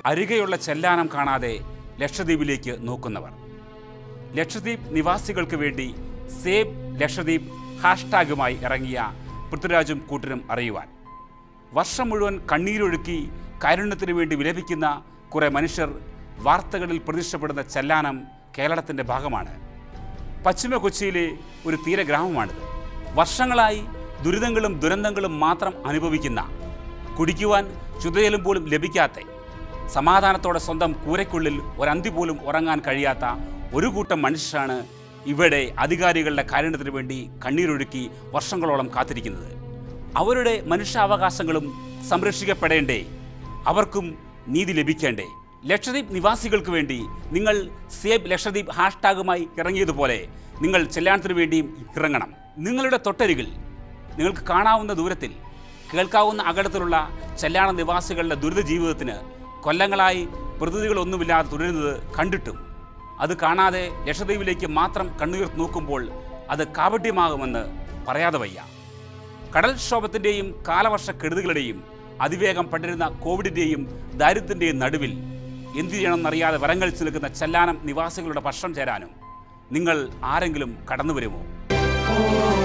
അരികെയുള്ള ചെല്ലാനം കാണാതെ ലക്ഷദ്വീപിലേക്ക് നോക്കുന്നവർ ലക്ഷദ്വീപ് നിവാസികൾക്ക് വേണ്ടി സേവ് ലക്ഷദ്വീപ് ഹാഷ്ടാഗുമായി ഇറങ്ങിയ പൃഥ്വിരാജും കൂട്ടരും അറിയുവാൻ വർഷം മുഴുവൻ കണ്ണീരൊഴുക്കി കാരുണ്യത്തിനു വേണ്ടി വിലപിക്കുന്ന കുറേ മനുഷ്യർ വാർത്തകളിൽ പ്രതീക്ഷപ്പെടുന്ന ചെല്ലാനം കേരളത്തിൻ്റെ ഭാഗമാണ് പശ്ചിമ കൊച്ചിയിലെ ഒരു തീരഗ്രാമമാണിത് വർഷങ്ങളായി ദുരിതങ്ങളും ദുരന്തങ്ങളും മാത്രം അനുഭവിക്കുന്ന കുടിക്കുവാൻ ശുദ്ധജലം പോലും ലഭിക്കാത്ത സമാധാനത്തോടെ സ്വന്തം കൂരയ്ക്കുള്ളിൽ ഒരന്തി പോലും ഉറങ്ങാൻ കഴിയാത്ത ഒരു കൂട്ടം മനുഷ്യരാണ് ഇവിടെ അധികാരികളുടെ കാരുണ്യത്തിന് വേണ്ടി കണ്ണീരൊഴുക്കി വർഷങ്ങളോളം കാത്തിരിക്കുന്നത് അവരുടെ മനുഷ്യാവകാശങ്ങളും സംരക്ഷിക്കപ്പെടേണ്ടേ അവർക്കും നീതി ലഭിക്കേണ്ടേ ലക്ഷദ്വീപ് നിവാസികൾക്ക് വേണ്ടി നിങ്ങൾ സേബ് ലക്ഷദ്വീപ് ഹാഷ്ടാഗുമായി ഇറങ്ങിയതുപോലെ നിങ്ങൾ ചെല്ലാനത്തിന് വേണ്ടിയും ഇറങ്ങണം നിങ്ങളുടെ തൊട്ടരികിൽ നിങ്ങൾക്ക് കാണാവുന്ന ദൂരത്തിൽ കേൾക്കാവുന്ന അകലത്തിലുള്ള ചെല്ലാന നിവാസികളുടെ ദുരിത ജീവിതത്തിന് കൊല്ലങ്ങളായി പ്രതിനിധികളൊന്നുമില്ലാതെ തുടരുന്നത് കണ്ടിട്ടും അത് കാണാതെ ലക്ഷദ്വീപിലേക്ക് മാത്രം കണ്ണുയർത്ത് നോക്കുമ്പോൾ അത് കാപട്യമാകുമെന്ന് പറയാതെ വയ്യ കടൽക്ഷോഭത്തിൻ്റെയും കാലവർഷ കെടുതികളുടെയും അതിവേഗം പടരുന്ന കോവിഡിൻ്റെയും ദാരിദ്ര്യത്തിൻ്റെയും നടുവിൽ എന്തു ചെയ്യണമെന്നറിയാതെ വരങ്ങലിച്ച് നിൽക്കുന്ന ചെല്ലാനം നിവാസികളുടെ പക്ഷം ചേരാനും നിങ്ങൾ ആരെങ്കിലും കടന്നു വരുമോ